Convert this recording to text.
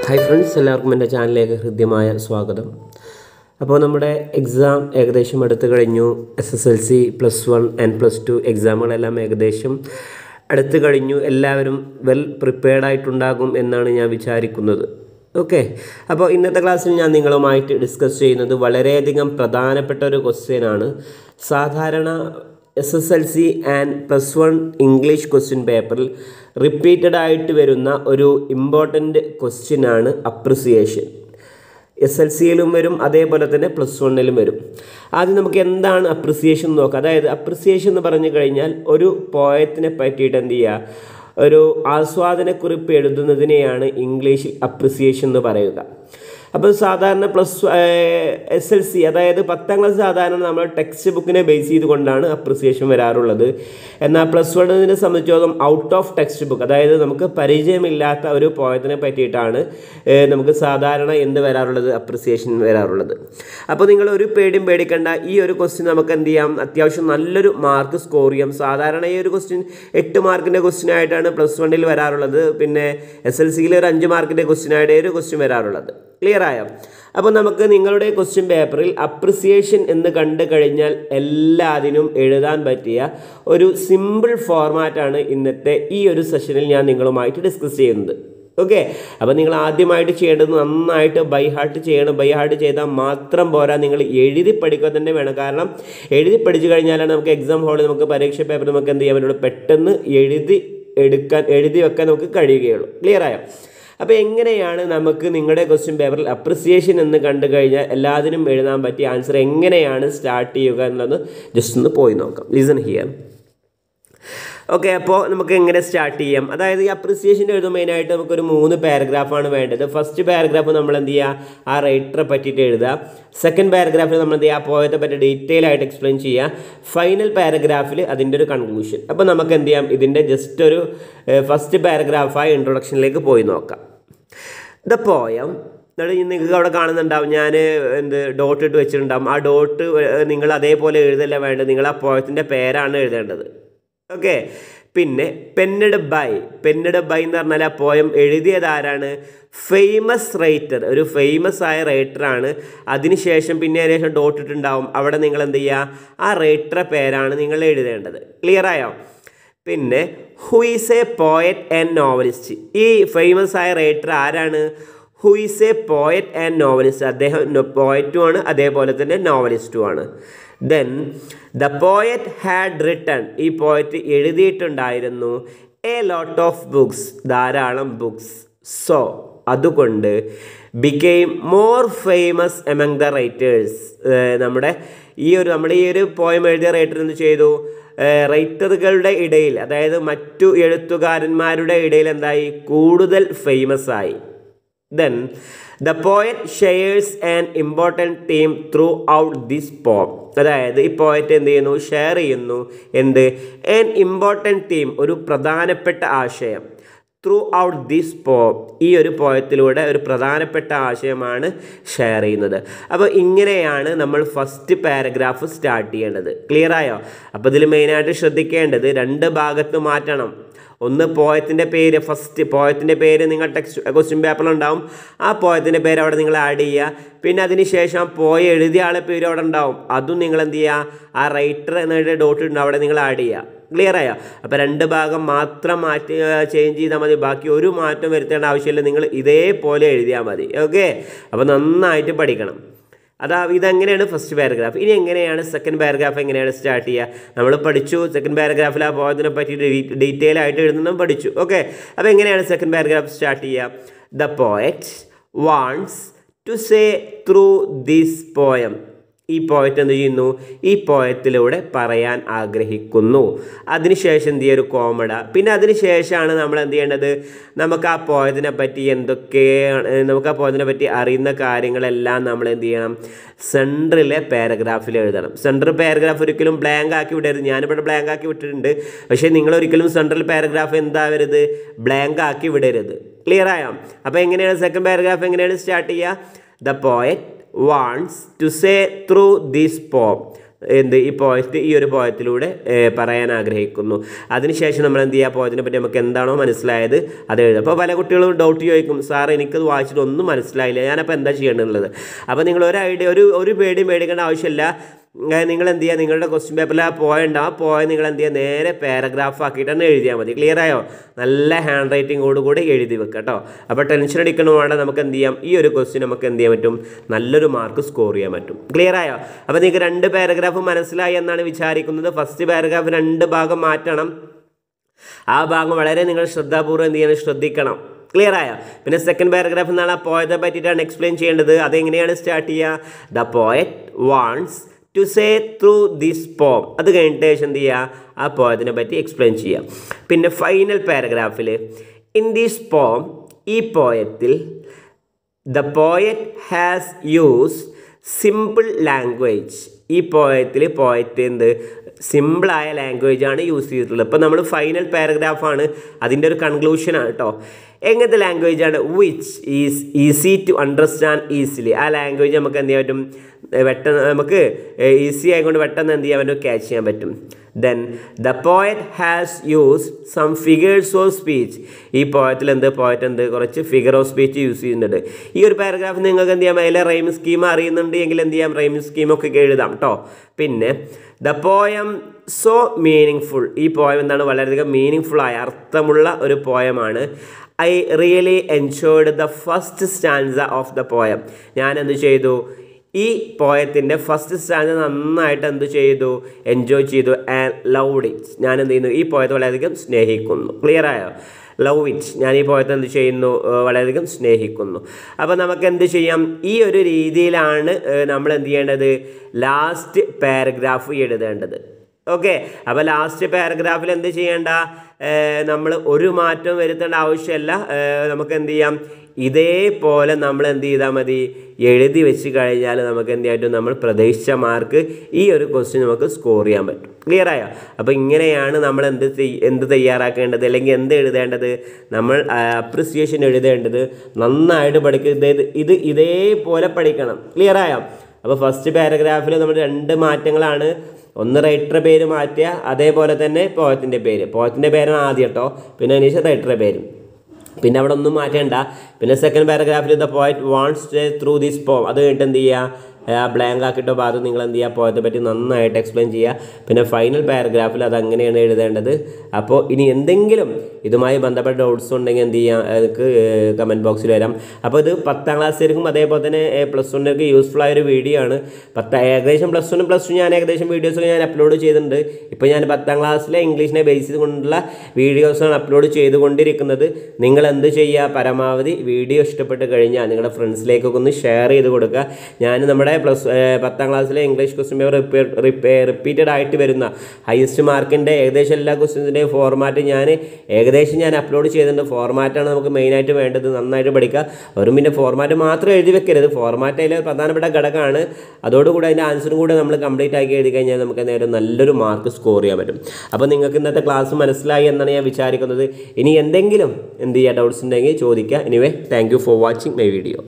hi friends എല്ലാവർക്കും എൻ്റെ ചാനലിലേക്ക് ഹൃദ്യമായ സ്വാഗതം അപ്പോൾ നമ്മുടെ എക്സാം ഏകദേശം അടുത്ത് കഴിഞ്ഞു S S L C plus one and plus two എക്സാമുകളെല്ലാം ഏകദേശം അടുത്ത് കഴിഞ്ഞു എല്ലാവരും വെൽ പ്രിപ്പയർഡ് ആയിട്ടുണ്ടാകും എന്നാണ് ഞാൻ വിചാരിക്കുന്നത് ഓക്കെ അപ്പോൾ ഇന്നത്തെ ക്ലാസ്സിൽ ഞാൻ നിങ്ങളുമായിട്ട് ഡിസ്കസ് ചെയ്യുന്നത് വളരെയധികം പ്രധാനപ്പെട്ട ഒരു ക്വസ്റ്റ്യൻ ആണ് സാധാരണ S S L C and plus one English question പേപ്പറിൽ റിപ്പീറ്റഡ് ആയിട്ട് വരുന്ന ഒരു ഇമ്പോർട്ടൻ്റ് ക്വസ്റ്റ്യൻ ആണ് അപ്രിസിയേഷൻ എസ് എൽ സിയിലും വരും അതേപോലെ തന്നെ പ്ലസ് വണ്ണിലും വരും ആദ്യം നമുക്ക് എന്താണ് അപ്രിസിയേഷൻ എന്ന് നോക്കാം അതായത് അപ്രിസിയേഷൻ എന്ന് പറഞ്ഞു കഴിഞ്ഞാൽ ഒരു പോയത്തിനെ പറ്റിയിട്ട് എന്ത് ചെയ്യുക ഒരു ആസ്വാദനക്കുറിപ്പ് എഴുതുന്നതിനെയാണ് ഇംഗ്ലീഷിൽ അപ്രിസിയേഷൻ എന്ന് പറയുക അപ്പോൾ സാധാരണ പ്ലസ് എസ് എൽ സി അതായത് പത്താം ക്ലാസ് സാധാരണ നമ്മൾ ടെക്സ്റ്റ് ബുക്കിനെ ബേസ് ചെയ്തുകൊണ്ടാണ് അപ്രിസിയേഷൻ വരാറുള്ളത് എന്നാൽ പ്ലസ് വണ്ണിനെ സംബന്ധിച്ചോളം ഔട്ട് ഓഫ് ടെക്സ്റ്റ് ബുക്ക് അതായത് നമുക്ക് പരിചയമില്ലാത്ത ഒരു പോയത്തിനെ പറ്റിയിട്ടാണ് ഏഹ്, നമുക്ക് സാധാരണ എന്ത് വരാറുള്ളത് അപ്രിസിയേഷൻ വരാറുള്ളത് അപ്പോൾ നിങ്ങൾ ഒരു പേടിയും പേടിക്കേണ്ട ഈ ഒരു ക്വസ്റ്റ്യൻ നമുക്ക് എന്ത് ചെയ്യാം അത്യാവശ്യം നല്ലൊരു മാർക്ക് സ്കോർ ചെയ്യാം സാധാരണ ഈ ഒരു ക്വസ്റ്റ്യൻ എട്ട് മാർക്കിൻ്റെ ക്വസ്റ്റ്യൻ ആയിട്ടാണ് പ്ലസ് വണ്ണിൽ വരാറുള്ളത് പിന്നെ എസ് എൽ സിയിൽ ഒരു അഞ്ച് മാർക്കിൻ്റെ ക്വസ്റ്റ്യൻ ആയിട്ട് ഒരു ക്വസ്റ്റ്യൻ വരാറുള്ളത് ക്ലിയർ ആയോ അപ്പോൾ നമുക്ക് നിങ്ങളുടെ ക്വസ്റ്റ്യൻ പേപ്പറിൽ അപ്രിസിയേഷൻ എന്ന് കണ്ടു കഴിഞ്ഞാൽ എല്ലാത്തിനും എഴുതാൻ പറ്റിയ ഒരു സിമ്പിൾ ഫോർമാറ്റാണ് ഇന്നത്തെ ഈ ഒരു സെഷനിൽ ഞാൻ നിങ്ങളുമായിട്ട് ഡിസ്കസ് ചെയ്യുന്നത് ഓക്കെ അപ്പോൾ നിങ്ങൾ ആദ്യമായിട്ട് ചെയ്യേണ്ടത് നന്നായിട്ട് ബൈ ഹാർട്ട് ചെയ്യണം ബൈ ഹാർട്ട് ചെയ്താൽ മാത്രം പോരാ നിങ്ങൾ എഴുതി പഠിക്കുക തന്നെ വേണം കാരണം എഴുതി പഠിച്ചു കഴിഞ്ഞാലാണ് നമുക്ക് എക്സാം ഹോളിൽ നമുക്ക് പരീക്ഷ പേപ്പർ നമുക്ക് എന്ത് ചെയ്യാൻ പറ്റുള്ളൂ പെട്ടെന്ന് എഴുതി എടുക്കാൻ എഴുതി വെക്കാൻ നമുക്ക് കഴിയുകയുള്ളൂ ക്ലിയർ ആയോ അപ്പോൾ എങ്ങനെയാണ് നമുക്ക് നിങ്ങളുടെ ക്വസ്റ്റ്യൻ പേപ്പറിൽ അപ്രിസിയേഷൻ എന്ന് കണ്ടു കഴിഞ്ഞാൽ എല്ലാത്തിനും എഴുതാൻ പറ്റിയ ആൻസർ എങ്ങനെയാണ് സ്റ്റാർട്ട് ചെയ്യുക എന്നുള്ളത് ജസ്റ്റ് ഒന്ന് പോയി നോക്കാം ലിസൺ ഹിയർ ഓക്കെ അപ്പോൾ നമുക്ക് എങ്ങനെ സ്റ്റാർട്ട് ചെയ്യാം അതായത് ഈ അപ്രിസിയേഷൻ എഴുതുമ്പോൾ മെയിനായിട്ട് നമുക്കൊരു മൂന്ന് പാരഗ്രാഫാണ് വേണ്ടത് ഫസ്റ്റ് പാരഗ്രാഫ് നമ്മൾ എന്ത് ചെയ്യുക ആ റൈറ്ററെ പറ്റിയിട്ട് എഴുതുക സെക്കൻഡ് പാരഗ്രാഫിൽ നമ്മൾ എന്ത് ചെയ്യുക ആ പോയത്തെ പറ്റി ഡീറ്റെയിൽ ആയിട്ട് എക്സ്പ്ലെയിൻ ചെയ്യുക ഫൈനൽ പാരഗ്രാഫിൽ അതിൻ്റെ ഒരു കൺക്ലൂഷൻ അപ്പോൾ നമുക്ക് എന്ത് ചെയ്യാം ഇതിൻ്റെ ജസ്റ്റ് ഒരു ഫസ്റ്റ് പാരഗ്രാഫായ ഇൻട്രൊഡക്ഷനിലേക്ക് പോയി നോക്കാം ദ പോയം എന്നിട്ട് നിങ്ങൾക്ക് അവിടെ കാണുന്നുണ്ടാവും ഞാൻ എന്ത് ഡോട്ട് ഇട്ട് വെച്ചിട്ടുണ്ടാവും ആ ഡോട്ട് നിങ്ങൾ അതേപോലെ എഴുതല്ല വേണ്ടത് നിങ്ങൾ ആ പോയത്തിൻ്റെ പേരാണ് എഴുതേണ്ടത് ഓക്കെ പിന്നെ പെന്നഡ് ബൈ പെന്നഡ് ബൈ എന്ന് പറഞ്ഞാൽ ആ പോയം എഴുതിയത് ആരാണ് ഫേമസ് റൈറ്റർ ഒരു ഫേമസ് ആയ റൈറ്ററാണ് അതിനുശേഷം പിന്നെ അതിനുശേഷം ഡോട്ട് ഇട്ടുണ്ടാവും അവിടെ നിങ്ങൾ എന്ത് ചെയ്യുക ആ റൈറ്ററെ പേരാണ് നിങ്ങൾ എഴുതേണ്ടത് ക്ലിയർ ആയോ പിന്നെ who is a poet and novelist ഈ ഫേമസ് ആയ റൈറ്റർ ആരാണ് who is a poet and novelist അദ്ദേഹം പോയറ്റും ആണ് അതേപോലെ തന്നെ നോവലിസ്റ്റും ആണ് then the poet had written ഈ പോയറ്റ് എഴുതിയിട്ടുണ്ടായിരുന്നു എ ലോട്ട് ഓഫ് ബുക്സ് ധാരാളം ബുക്സ് സോ അതുകൊണ്ട് became more famous among the writers നമ്മുടെ ഈ ഒരു നമ്മുടെ ഈ ഒരു പോയം എഴുതിയ റൈറ്റർ എന്ത് ചെയ്തു റൈറ്ററുകളുടെ ഇടയിൽ അതായത് മറ്റു എഴുത്തുകാരന്മാരുടെ ഇടയിൽ എന്തായി കൂടുതൽ ഫേമസ് ആയി then the poet shares an important theme throughout this poem അതായത് ഈ പോയറ്റ് എന്ത് ചെയ്യുന്നു ഷെയർ ചെയ്യുന്നു എന്ത് ആൻ ഇമ്പോർട്ടൻറ്റ് തീം ഒരു പ്രധാനപ്പെട്ട ആശയം ത്രൂ ഔട്ട് ദിസ് പോം ഈ ഒരു പോയത്തിലൂടെ ഒരു പ്രധാനപ്പെട്ട ആശയമാണ് ഷെയർ ചെയ്യുന്നത് അപ്പോൾ ഇങ്ങനെയാണ് നമ്മൾ ഫസ്റ്റ് പാരഗ്രാഫ് സ്റ്റാർട്ട് ചെയ്യേണ്ടത് ക്ലിയർ ആയോ അപ്പോൾ ഇതിൽ മെയിനായിട്ട് ശ്രദ്ധിക്കേണ്ടത് രണ്ട് ഭാഗത്ത് മാറ്റണം ഒന്ന് പോയത്തിൻ്റെ പേര് ഫസ്റ്റ് പോയത്തിൻ്റെ പേര് നിങ്ങൾ ടെക്സ്റ്റ് ക്വസ്റ്റ്യൻ പേപ്പറിലുണ്ടാവും ആ പോയത്തിൻ്റെ പേര് അവിടെ നിങ്ങൾ ആഡ് ചെയ്യുക പിന്നെ അതിന് ശേഷം പോയ എഴുതിയ ആളെ പേര് അവിടെ ഉണ്ടാവും അതും നിങ്ങൾ എന്ത് ചെയ്യുക ആ റൈറ്റർ എന്നൊരു ഡോട്ട് ഉണ്ട് അവിടെ നിങ്ങൾ ആഡ് ചെയ്യുക ക്ലിയർ ആയോ അപ്പോൾ രണ്ട് ഭാഗം മാത്രം മാറ്റി ചേഞ്ച് ചെയ്താൽ മതി ബാക്കി ഒരു മാറ്റം വരുത്തേണ്ട ആവശ്യമില്ല നിങ്ങൾ ഇതേപോലെ എഴുതിയാൽ മതി ഓക്കെ അപ്പോൾ നന്നായിട്ട് പഠിക്കണം അതാ ഇതെങ്ങനെയാണ് ഫസ്റ്റ് പാരഗ്രാഫ് ഇനി എങ്ങനെയാണ് സെക്കൻഡ് പാരഗ്രാഫ് എങ്ങനെയാണ് സ്റ്റാർട്ട് ചെയ്യുക നമ്മൾ പഠിച്ചു സെക്കൻഡ് പാരഗ്രാഫിൽ ആ പോയതിനെ പറ്റി ഡീറ്റെയിൽ ആയിട്ട് എഴുതുന്നതും പഠിച്ചു ഓക്കെ അപ്പോൾ എങ്ങനെയാണ് സെക്കൻഡ് പാരഗ്രാഫ് സ്റ്റാർട്ട് ചെയ്യുക the poet wants to say through this poem ഈ പോയറ്റ് എന്ത് ചെയ്യുന്നു ഈ പോയത്തിലൂടെ പറയാൻ ആഗ്രഹിക്കുന്നു അതിനുശേഷം എന്ത് ചെയ്യുക ഒരു കോമഡ പിന്നെ അതിന് ശേഷമാണ് നമ്മൾ എന്ത് ചെയ്യേണ്ടത് നമുക്ക് ആ പോയതിനെ പറ്റി എന്തൊക്കെയാണ് നമുക്ക് ആ പോയതിനെ പറ്റി അറിയുന്ന കാര്യങ്ങളെല്ലാം നമ്മൾ എന്ത് ചെയ്യണം സെൻറ്ററിലെ പാരഗ്രാഫിൽ എഴുതണം സെൻട്രൽ പാരഗ്രാഫ് ഒരിക്കലും ബ്ലാങ്ക് ആക്കി വിടരുത് ഞാനിവിടെ ബ്ലാങ്ക് ആക്കി വിട്ടിട്ടുണ്ട് പക്ഷേ നിങ്ങൾ ഒരിക്കലും സെൻട്രൽ പാരഗ്രാഫ് എന്താവരുത് ബ്ലാങ്ക് ആക്കി വിടരുത് ക്ലിയർ ആയോ അപ്പോൾ എങ്ങനെയാണ് സെക്കൻഡ് പാരഗ്രാഫ് എങ്ങനെയാണ് സ്റ്റാർട്ട് ചെയ്യുക the poet wants to say through this poem എന്ത് ഈ പോയറ്റ് ഈ ഒരു പോയത്തിലൂടെ ഏഹ്, പറയാൻ ആഗ്രഹിക്കുന്നു അതിനുശേഷം നമ്മൾ എന്ത് ചെയ്യുക പോയതിനെ പറ്റി നമുക്ക് എന്താണോ മനസ്സിലായത് അത് എഴുതുക അപ്പോൾ പല കുട്ടികളും ഡൗട്ട് ചോദിക്കും സാർ എനിക്കത് വായിച്ചിട്ട് ഒന്നും മനസ്സിലായില്ല ഞാനപ്പോൾ എന്താ ചെയ്യേണ്ടതുള്ളത് അപ്പോൾ നിങ്ങൾ ഒരു ഐഡിയ ഒരു ഒരു പേടിയും പേടിക്കേണ്ട ആവശ്യമില്ല നിങ്ങൾ എന്ത് ചെയ്യുക നിങ്ങളുടെ ക്വസ്റ്റ്യൻ പേപ്പറിൽ ആ പോയിന്റ് ആ പോയ നിങ്ങൾ എന്ത് ചെയ്യുക നേരെ പാരഗ്രാഫ് ആക്കിയിട്ട് തന്നെ എഴുതിയാൽ മതി ക്ലിയർ ആയോ നല്ല ഹാൻഡ് റൈറ്റിങ്ങോട് കൂടി എഴുതി വെക്കുക കേട്ടോ അപ്പോൾ ടെൻഷൻ അടിക്കണം വേണ്ട നമുക്ക് എന്ത് ചെയ്യാം ഈ ഒരു ക്വസ്റ്റ്യൻ നമുക്ക് എന്ത് ചെയ്യാൻ പറ്റും നല്ലൊരു മാർക്ക് സ്കോർ ചെയ്യാൻ പറ്റും ക്ലിയർ ആയോ അപ്പോൾ നിങ്ങൾക്ക് രണ്ട് പാരഗ്രാഫ് മനസ്സിലായി എന്നാണ് വിചാരിക്കുന്നത് ഫസ്റ്റ് പാരഗ്രാഫ് രണ്ട് ഭാഗം മാറ്റണം ആ ഭാഗം വളരെ നിങ്ങൾ ശ്രദ്ധാപൂർവ്വം എന്ത് ചെയ്യണം ശ്രദ്ധിക്കണം ക്ലിയർ ആയോ പിന്നെ സെക്കൻഡ് പാരഗ്രാഫ് എന്നാണ് ആ പോയത്തെ പറ്റിയിട്ടാണ് എക്സ്പ്ലെയിൻ ചെയ്യേണ്ടത് അതെങ്ങനെയാണ് സ്റ്റാർട്ട് ചെയ്യുക the poet wants to say through this poem അത് കഴിഞ്ഞിട്ട് ശേഷം എന്ത് ചെയ്യുക ആ പോയതിനെ പറ്റി എക്സ്പ്ലെയിൻ ചെയ്യുക പിന്നെ ഫൈനൽ പാരഗ്രാഫിൽ ഇൻ ദിസ് പോം ഈ പോയത്തിൽ the poet has use simple language ഈ പോയത്തിൽ പോയറ്റ് എന്ത് സിമ്പിളായ ലാംഗ്വേജ് ആണ് യൂസ് ചെയ്തിട്ടുള്ളത് ഇപ്പോൾ നമ്മൾ ഫൈനൽ പാരഗ്രാഫാണ് അതിൻ്റെ ഒരു കൺക്ലൂഷനാണ് കേട്ടോ എങ്ങനത്തെ ലാംഗ്വേജ് ആണ് which is easy to understand easily ആ ലാംഗ്വേജ് നമുക്ക് എന്ത് ചെയ്യാൻ പറ്റും ഏ, പെട്ടെന്ന് നമുക്ക് ഈസി ആയതുകൊണ്ട് പെട്ടെന്ന് എന്ത് ചെയ്യാൻ പറ്റും ക്യാച്ച് ചെയ്യാൻ പറ്റും then the poet has use some figures of speech ഈ പോയത്തിൽ എന്ത് പോയറ്റ് എന്ത് കുറച്ച് ഫിഗർ ഓഫ് സ്പീച്ച് യൂസ് ചെയ്യുന്നുണ്ട് ഈ ഒരു പാരഗ്രാഫ് നിങ്ങൾക്ക് എന്ത് ചെയ്യാം അതിലെ റൈം സ്കീം അറിയുന്നുണ്ട് എങ്കിൽ എന്ത് ചെയ്യാം റൈം സ്കീമൊക്കെ എഴുതാം കേട്ടോ പിന്നെ the poem so meaningful ഈ പോയം എന്താണ് വളരെയധികം മീനിങ് ഫുൾ ആയ അർത്ഥമുള്ള ഒരു പോയമാണ് I really enjoyed the first stanza of the poem ഞാൻ എന്ത് ചെയ്തു ഈ പോയത്തിൻ്റെ ഫസ്റ്റ് സ്റ്റാൻഡ് നന്നായിട്ട് എന്ത് ചെയ്തു എൻജോയ് ചെയ്തു ആൻഡ് ലവ് ഇറ്റ് ഞാൻ എന്ത് ചെയ്യുന്നു ഈ പോയത്തെ വളരെയധികം സ്നേഹിക്കുന്നു ക്ലിയർ ആയോ ലവ് ഇറ്റ് ഞാൻ ഈ പോയത്തെ എന്ത് ചെയ്യുന്നു ഏഹ് വളരെയധികം സ്നേഹിക്കുന്നു അപ്പോൾ നമുക്ക് എന്ത് ചെയ്യാം ഈ ഒരു രീതിയിലാണ് ഏഹ് നമ്മൾ എന്ത് ചെയ്യേണ്ടത് ലാസ്റ്റ് പാരഗ്രാഫ് എഴുതേണ്ടത് ഓക്കെ അപ്പോൾ ലാസ്റ്റ് പാരഗ്രാഫിൽ എന്ത് ചെയ്യേണ്ട നമ്മൾ ഒരു മാറ്റം വരുത്തേണ്ട ആവശ്യമില്ല ഏഹ് നമുക്ക് എന്ത് ചെയ്യാം ഇതേപോലെ നമ്മൾ എന്ത് ചെയ്താൽ മതി എഴുതി വെച്ച് കഴിഞ്ഞാൽ നമുക്ക് എന്ത് ചെയ്യാൻ പറ്റും നമ്മൾ പ്രതീക്ഷിച്ച മാർക്ക് ഈ ഒരു ക്വസ്റ്റ്യൻ നമുക്ക് സ്കോർ ചെയ്യാൻ പറ്റും ക്ലിയർ ആയോ അപ്പോൾ ഇങ്ങനെയാണ് നമ്മൾ എന്ത് ചെയ്- എന്ത് തയ്യാറാക്കേണ്ടത് അല്ലെങ്കിൽ എന്ത് എഴുതേണ്ടത് നമ്മൾ അപ്രിസിയേഷൻ എഴുതേണ്ടത് നന്നായിട്ട് പഠിക്കുക ഇത് ഇത് ഇതേപോലെ പഠിക്കണം ക്ലിയർ ആയോ അപ്പോൾ ഫസ്റ്റ് പാരഗ്രാഫിൽ നമ്മൾ രണ്ട് മാറ്റങ്ങളാണ് ഒന്ന് റൈറ്ററുടെ പേര് മാറ്റുക അതേപോലെ തന്നെ പോയത്തിൻ്റെ പേര് പോയത്തിൻ്റെ പേരാണ് ആദ്യം കേട്ടോ പിന്നെ അതിനുശേഷം റൈറ്ററുടെ പേരും പിന്നെ അവിടെ ഒന്നും മാറ്റേണ്ട പിന്നെ സെക്കൻഡ് പാരഗ്രാഫിൽ the poet wants through this poem അത് കഴിഞ്ഞിട്ട് എന്ത് ചെയ്യുക ആ ബ്ലാങ്ക് ആക്കിയിട്ടോ ഭാഗത്ത് നിങ്ങൾ എന്ത് ചെയ്യുക പോയത്തെ പറ്റി നന്നായിട്ട് എക്സ്പ്ലെയിൻ ചെയ്യുക പിന്നെ ഫൈനൽ പാരഗ്രാഫിൽ അത് അങ്ങനെയാണ് എഴുതേണ്ടത് അപ്പോൾ ഇനി എന്തെങ്കിലും ഇതുമായി ബന്ധപ്പെട്ട ഡൗട്ട്സ് ഉണ്ടെങ്കിൽ എന്ത് ചെയ്യാം എനിക്ക് കമൻറ്റ് ബോക്സിൽ വരാം അപ്പോൾ ഇത് പത്താം ക്ലാസ്സിലേക്കും അതേപോലെ തന്നെ പ്ലസ് വണ്ണിലേക്ക് യൂസ്ഫുൾ ആയ ഒരു വീഡിയോ ആണ് പത്ത് ഏകദേശം പ്ലസ് വണ്ണും പ്ലസ് ടു ഞാൻ ഏകദേശം വീഡിയോസൊക്കെ ഞാൻ അപ്ലോഡ് ചെയ്തിട്ടുണ്ട് ഇപ്പോൾ ഞാൻ പത്താം ക്ലാസ്സിലെ ഇംഗ്ലീഷിനെ ബേസ് ചെയ്തുകൊണ്ടുള്ള വീഡിയോസാണ് അപ്ലോഡ് ചെയ്തുകൊണ്ടിരിക്കുന്നത് നിങ്ങൾ എന്ത് ചെയ്യുക പരമാവധി വീഡിയോ ഇഷ്ടപ്പെട്ട് കഴിഞ്ഞാൽ നിങ്ങളുടെ ഫ്രണ്ട്സിലേക്കൊക്കെ ഒന്ന് ഷെയർ ചെയ്ത് കൊടുക്കുക ഞാൻ നമ്മുടെ പ്ലസ് പത്താം ക്ലാസ്സിലെ ഇംഗ്ലീഷ് ക്വസ്റ്റ്യൻ പേപ്പർ റിപ്പീറ്റഡ് ആയിട്ട് വരുന്ന ഹയസ്റ്റ് മാർക്കിൻ്റെ ഏകദേശം എല്ലാ ക്വസ്റ്റ്യൻസിൻ്റെയും ഫോർമാറ്റ് ഞാൻ ഏകദേശം ഞാൻ അപ്ലോഡ് ചെയ്തിട്ടുണ്ട് ഫോർമാറ്റാണ് നമുക്ക് മെയിനായിട്ട് വേണ്ടത് നന്നായിട്ട് പഠിക്കുക വെറും പിന്നെ ഫോർമാറ്റ് മാത്രം എഴുതി വെക്കരുത് ഫോർമാറ്റ് അതിലെ പ്രധാനപ്പെട്ട ഘടകമാണ് അതോടുകൂടി അതിൻ്റെ ആൻസറും കൂടെ നമ്മൾ കംപ്ലീറ്റ് ആക്കി എഴുതി കഴിഞ്ഞാൽ നമുക്ക് നേരെ നല്ലൊരു മാർക്ക് സ്കോർ ചെയ്യാൻ പറ്റും അപ്പോൾ നിങ്ങൾക്ക് ഇന്നത്തെ ക്ലാസ് മനസ്സിലായി എന്നാണ് ഞാൻ വിചാരിക്കുന്നത് ഇനി എന്തെങ്കിലും എന്ത് ചെയ്യുക ഡൗട്ട്സ് ഉണ്ടെങ്കിൽ ചോദിക്കുക anyway thank you for watching my video